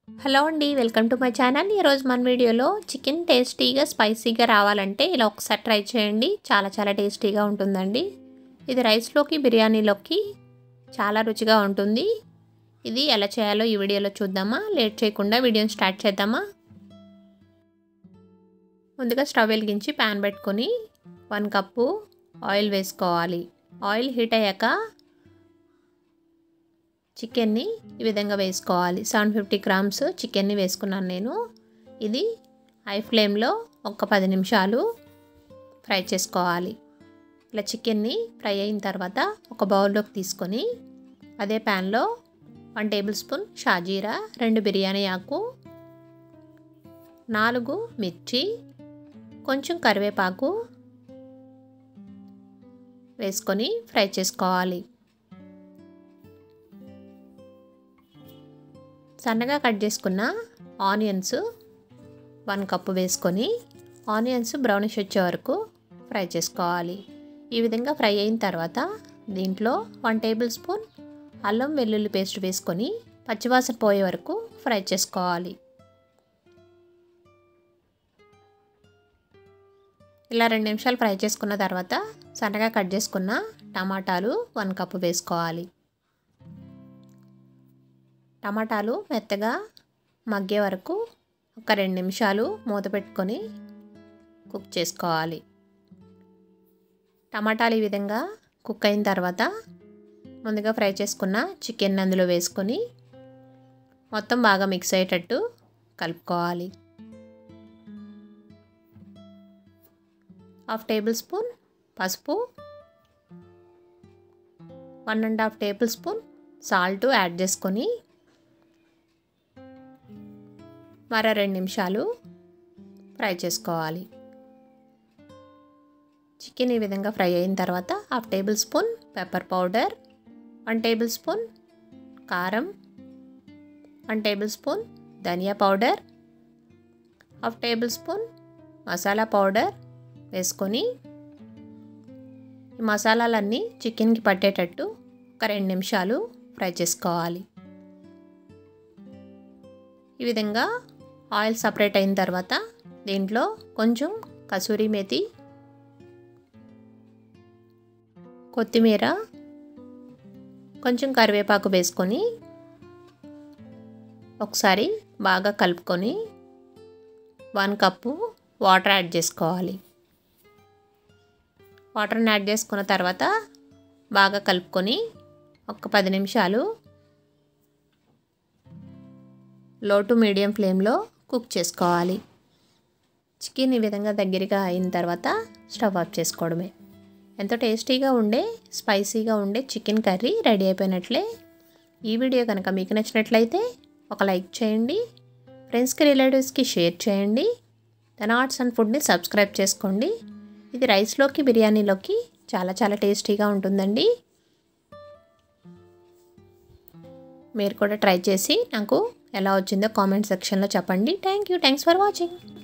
hello అండి welcome to my channel ఈరోజు మన వీడియోలో చికెన్ టేస్టీగా స్పైసీగా రావాలంటే ఇలా ఒకసారి ట్రై చేయండి చాలా చాలా టేస్టీగా ఉంటుందండి ఇది రైస్లోకి బిర్యానీలోకి చాలా రుచిగా ఉంటుంది ఇది ఎలా చేయాలో ఈ వీడియోలో చూద్దామా లేట్ చేయకుండా వీడియోని స్టార్ట్ చేద్దామా ముందుగా స్టవ్ వెలిగించి ప్యాన్ పెట్టుకొని వన్ కప్పు ఆయిల్ వేసుకోవాలి ఆయిల్ హీట్ అయ్యాక చికెన్ని ఈ విధంగా వేసుకోవాలి సెవెన్ ఫిఫ్టీ గ్రామ్స్ చికెన్ని వేసుకున్నాను నేను ఇది హై ఫ్లేమ్లో ఒక పది నిమిషాలు ఫ్రై చేసుకోవాలి ఇలా చికెన్ని ఫ్రై అయిన తర్వాత ఒక బౌల్లోకి తీసుకొని అదే ప్యాన్లో వన్ టేబుల్ స్పూన్ షాజీరా రెండు బిర్యానీ ఆకు నాలుగు మిర్చి కొంచెం కరివేపాకు వేసుకొని ఫ్రై చేసుకోవాలి సన్నగా కట్ చేసుకున్న ఆనియన్స్ వన్ కప్పు వేసుకొని ఆనియన్స్ బ్రౌనిష్ వచ్చే వరకు ఫ్రై చేసుకోవాలి ఈ విధంగా ఫ్రై అయిన తర్వాత దీంట్లో వన్ టేబుల్ స్పూన్ అల్లం వెల్లుల్లి పేస్ట్ వేసుకొని పచ్చివాసన పోయే వరకు ఫ్రై చేసుకోవాలి ఇలా రెండు నిమిషాలు ఫ్రై చేసుకున్న తర్వాత సన్నగా కట్ చేసుకున్న టమాటాలు వన్ కప్పు వేసుకోవాలి టమాటాలు మెత్తగా మగ్గే వరకు ఒక రెండు నిమిషాలు మూత పెట్టుకొని కుక్ చేసుకోవాలి టమాటాలు ఈ విధంగా కుక్ అయిన తర్వాత ముందుగా ఫ్రై చేసుకున్న చికెన్ అందులో వేసుకొని మొత్తం బాగా మిక్స్ అయ్యేటట్టు కలుపుకోవాలి హాఫ్ టేబుల్ స్పూన్ పసుపు one and half tablespoon salt add చేసుకొని మరో రెండు నిమిషాలు ఫ్రై చేసుకోవాలి చికెన్ ఈ విధంగా ఫ్రై అయిన తర్వాత half tablespoon pepper powder one tablespoon కారం వన్ టేబుల్ స్పూన్ ధనియా powder half tablespoon masala powder వేసుకొని ఈ మసాలాలన్నీ చికెన్కి పట్టేటట్టు ఒక రెండు నిమిషాలు ఫ్రై చేసుకోవాలి ఈ విధంగా ఆయిల్ సపరేట్ అయిన తర్వాత దీంట్లో కొంచెం కసూరి మేతి కొత్తిమీర కొంచెం కరివేపాకు వేసుకొని ఒకసారి బాగా కలుపుకొని వన్ కప్పు వాటర్ యాడ్ చేసుకోవాలి వాటర్ని యాడ్ చేసుకున్న తర్వాత బాగా కలుపుకొని ఒక పది నిమిషాలు లో టు మీడియం ఫ్లేమ్లో కుక్ చేసుకోవాలి చికెన్ ఈ విధంగా దగ్గరగా అయిన తర్వాత స్టవ్ ఆఫ్ చేసుకోవడమే ఎంతో టేస్టీగా ఉండే స్పైసీగా ఉండే చికెన్ కర్రీ రెడీ అయిపోయినట్లే ఈ వీడియో కనుక మీకు నచ్చినట్లయితే ఒక లైక్ చేయండి ఫ్రెండ్స్కి రిలేటివ్స్కి షేర్ చేయండి తన ఆర్ట్స్ అండ్ ఫుడ్ని సబ్స్క్రైబ్ చేసుకోండి ఇది రైస్లోకి బిర్యానీలోకి చాలా చాలా టేస్టీగా ఉంటుందండి మీరు కూడా ట్రై చేసి నాకు ఎలా వచ్చిందో కామెంట్ సెక్షన్లో చెప్పండి thank you thanks for watching